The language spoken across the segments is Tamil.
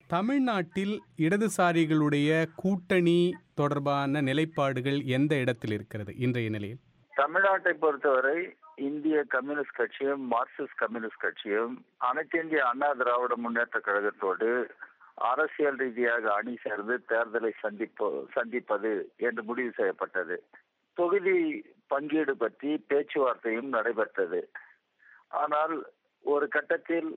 தமிழ்நாட்டில் இடதுசாரிகளுடைய கூட்டணி தொடர்பான நிலைப்பாடுகள் எந்த இடத்தில் இருக்கிறது இன்றைய நிலையில் தமிழ்நாட்டை பொறுத்தவரை இந்திய கம்யூனிஸ்ட் கட்சியும் மார்க்சிஸ்ட் கம்யூனிஸ்ட் கட்சியும் அனைத்து இந்திய அண்ணா திராவிட முன்னேற்ற கழகத்தோடு அரசியல் ரீதியாக அணி சேர்ந்து தேர்தலை சந்திப்போ சந்திப்பது என்று முடிவு செய்யப்பட்டது தொகுதி பங்கீடு பற்றி பேச்சுவார்த்தையும் நடைபெற்றது ஆனால் ஒரு கட்டத்தில்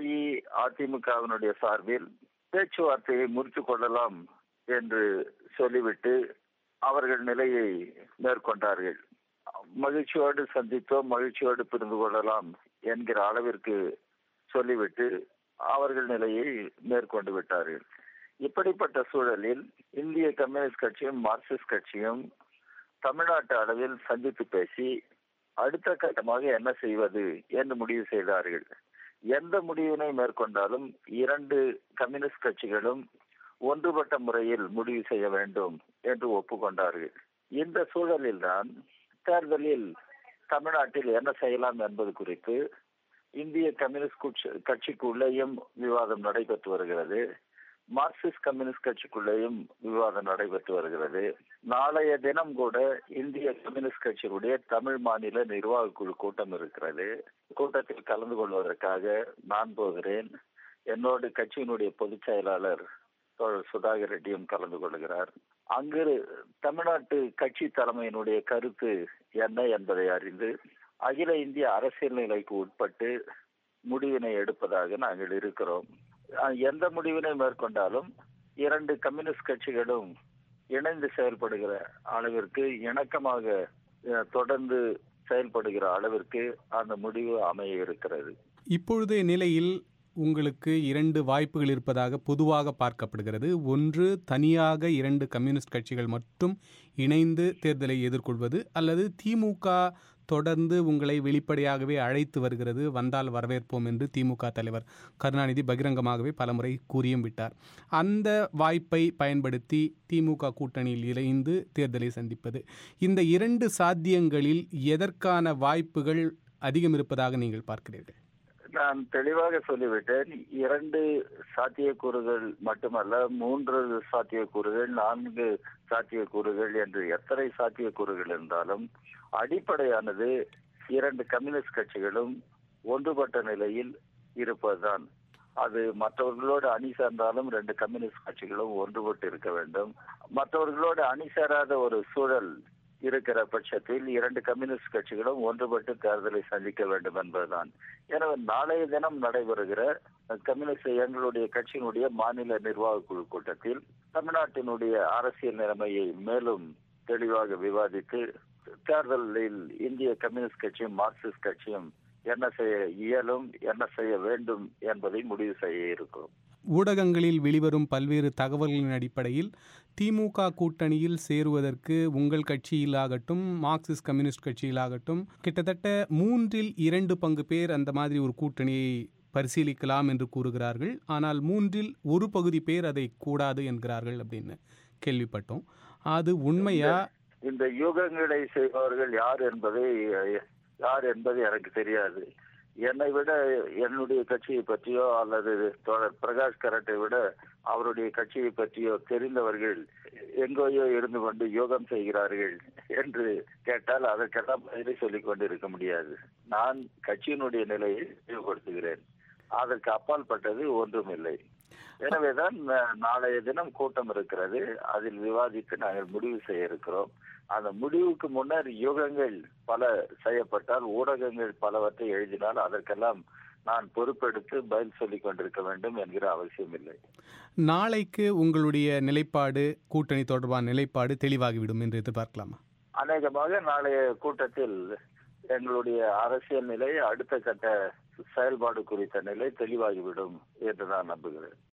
அஇஅதிமுகவினுடைய சார்பில் பேச்சுவார்த்தையை முறித்துக் கொள்ளலாம் என்று சொல்லிவிட்டு அவர்கள் நிலையை மேற்கொண்டார்கள் மகிழ்ச்சியோடு சந்தித்தோம் மகிழ்ச்சியோடு புரிந்து கொள்ளலாம் என்கிற அளவிற்கு சொல்லிவிட்டு அவர்கள் நிலையை மேற்கொண்டு விட்டார்கள் இப்படிப்பட்ட சூழலில் இந்திய கம்யூனிஸ்ட் கட்சியும் மார்க்சிஸ்ட் கட்சியும் தமிழ்நாட்டு அளவில் சந்தித்து பேசி அடுத்த கட்டமாக என்ன செய்வது என்று முடிவு செய்தார்கள் எந்த முடிவினை மேற்கொண்டாலும் இரண்டு கம்யூனிஸ்ட் கட்சிகளும் ஒன்றுபட்ட முறையில் முடிவு செய்ய வேண்டும் என்று ஒப்புக்கொண்டார்கள் இந்த சூழலில்தான் தேர்தலில் தமிழ்நாட்டில் என்ன செய்யலாம் என்பது குறித்து இந்திய கம்யூனிஸ்ட் கட்சிக்குள்ளேயும் விவாதம் நடைபெற்று வருகிறது மார்க்சிஸ்ட் கம்யூனிஸ்ட் கட்சிக்குள்ளேயும் விவாதம் நடைபெற்று வருகிறது நாளைய தினம் கூட இந்திய கம்யூனிஸ்ட் கட்சியினுடைய தமிழ் மாநில நிர்வாக குழு கூட்டம் இருக்கிறது கூட்டத்தில் கலந்து கொள்வதற்காக நான் போகிறேன் என்னோடு கட்சியினுடைய பொதுச் செயலாளர் தோழர் சுதாகர் ரெட்டியும் கலந்து கொள்கிறார் அங்கு தமிழ்நாட்டு கட்சி தலைமையினுடைய கருத்து என்ன என்பதை அறிந்து அகில இந்திய அரசியல் நிலைக்கு உட்பட்டு முடிவினை எடுப்பதாக நாங்கள் இருக்கிறோம் எந்த முடிவினை மேற்கொண்டாலும் இரண்டு கம்யூனிஸ்ட் கட்சிகளும் இணைந்து செயல்படுகிற அளவிற்கு இணக்கமாக தொடர்ந்து செயல்படுகிற அளவிற்கு அந்த முடிவு அமைய இருக்கிறது இப்பொழுதைய நிலையில் உங்களுக்கு இரண்டு வாய்ப்புகள் இருப்பதாக பொதுவாக பார்க்கப்படுகிறது ஒன்று தனியாக இரண்டு கம்யூனிஸ்ட் கட்சிகள் மட்டும் இணைந்து தேர்தலை எதிர்கொள்வது அல்லது திமுக தொடர்ந்து உங்களை வெளிப்படையாகவே அழைத்து வருகிறது வந்தால் வரவேற்போம் என்று திமுக தலைவர் கருணாநிதி பகிரங்கமாகவே பலமுறை கூறியும் விட்டார் அந்த வாய்ப்பை பயன்படுத்தி திமுக கூட்டணியில் இணைந்து தேர்தலை சந்திப்பது இந்த இரண்டு சாத்தியங்களில் எதற்கான வாய்ப்புகள் அதிகம் இருப்பதாக நீங்கள் பார்க்கிறீர்கள் நான் தெளிவாக சொல்லிவிட்டேன் இரண்டு சாத்தியக்கூறுகள் மட்டுமல்ல மூன்று சாத்தியக்கூறுகள் நான்கு சாத்தியக்கூறுகள் என்று எத்தனை சாத்தியக்கூறுகள் இருந்தாலும் அடிப்படையானது இரண்டு கம்யூனிஸ்ட் கட்சிகளும் ஒன்றுபட்ட நிலையில் இருப்பதுதான் அது மற்றவர்களோடு அணி சேர்ந்தாலும் ரெண்டு கம்யூனிஸ்ட் கட்சிகளும் ஒன்றுபட்டு இருக்க வேண்டும் மற்றவர்களோடு அணி சேராத ஒரு சூழல் இருக்கிற பட்சத்தில் இரண்டு கம்யூனிஸ்ட் கட்சிகளும் ஒன்றுபட்டு தேர்தலை சந்திக்க வேண்டும் என்பதுதான் எனவே நாளைய தினம் நடைபெறுகிற கம்யூனிஸ்ட் எங்களுடைய கட்சியினுடைய மாநில நிர்வாக குழு கூட்டத்தில் தமிழ்நாட்டினுடைய அரசியல் நிலைமையை மேலும் தெளிவாக விவாதித்து தேர்தலில் இந்திய கம்யூனிஸ்ட் கட்சியும் மார்க்சிஸ்ட் கட்சியும் என்ன செய்ய இயலும் என்ன செய்ய வேண்டும் என்பதை முடிவு செய்ய இருக்கும் ஊடகங்களில் வெளிவரும் பல்வேறு தகவல்களின் அடிப்படையில் திமுக கூட்டணியில் சேருவதற்கு உங்கள் கட்சியிலாகட்டும் மார்க்சிஸ்ட் கம்யூனிஸ்ட் கட்சியிலாகட்டும் கிட்டத்தட்ட மூன்றில் இரண்டு பங்கு பேர் அந்த மாதிரி ஒரு கூட்டணியை பரிசீலிக்கலாம் என்று கூறுகிறார்கள் ஆனால் மூன்றில் ஒரு பகுதி பேர் அதை கூடாது என்கிறார்கள் அப்படின்னு கேள்விப்பட்டோம் அது உண்மையா இந்த யூகங்களை செய்பவர்கள் யார் என்பதை யார் என்பது எனக்கு தெரியாது என்னை விட என்னுடைய கட்சியை பற்றியோ அல்லது தோழர் பிரகாஷ் கரட்டை விட அவருடைய கட்சியை பற்றியோ தெரிந்தவர்கள் எங்கோயோ இருந்து கொண்டு யோகம் செய்கிறார்கள் என்று கேட்டால் அதற்கெல்லாம் பதிலை சொல்லிக் கொண்டு இருக்க முடியாது நான் கட்சியினுடைய நிலையை தெளிவுபடுத்துகிறேன் அதற்கு அப்பாற்பட்டது ஒன்றுமில்லை எனவேதான் நாளைய தினம் கூட்டம் இருக்கிறது அதில் விவாதித்து நாங்கள் முடிவு செய்ய இருக்கிறோம் அந்த முடிவுக்கு முன்னர் யுகங்கள் பல செய்யப்பட்டால் ஊடகங்கள் பலவற்றை எழுதினால் அதற்கெல்லாம் நான் பொறுப்பெடுத்து பதில் சொல்லிக் கொண்டிருக்க வேண்டும் என்கிற அவசியம் இல்லை நாளைக்கு உங்களுடைய நிலைப்பாடு கூட்டணி தொடர்பான நிலைப்பாடு தெளிவாகிவிடும் என்று எதிர்பார்க்கலாமா அநேகமாக நாளைய கூட்டத்தில் எங்களுடைய அரசியல் நிலை அடுத்த கட்ட செயல்பாடு குறித்த நிலை தெளிவாகிவிடும் என்று நான் நம்புகிறேன்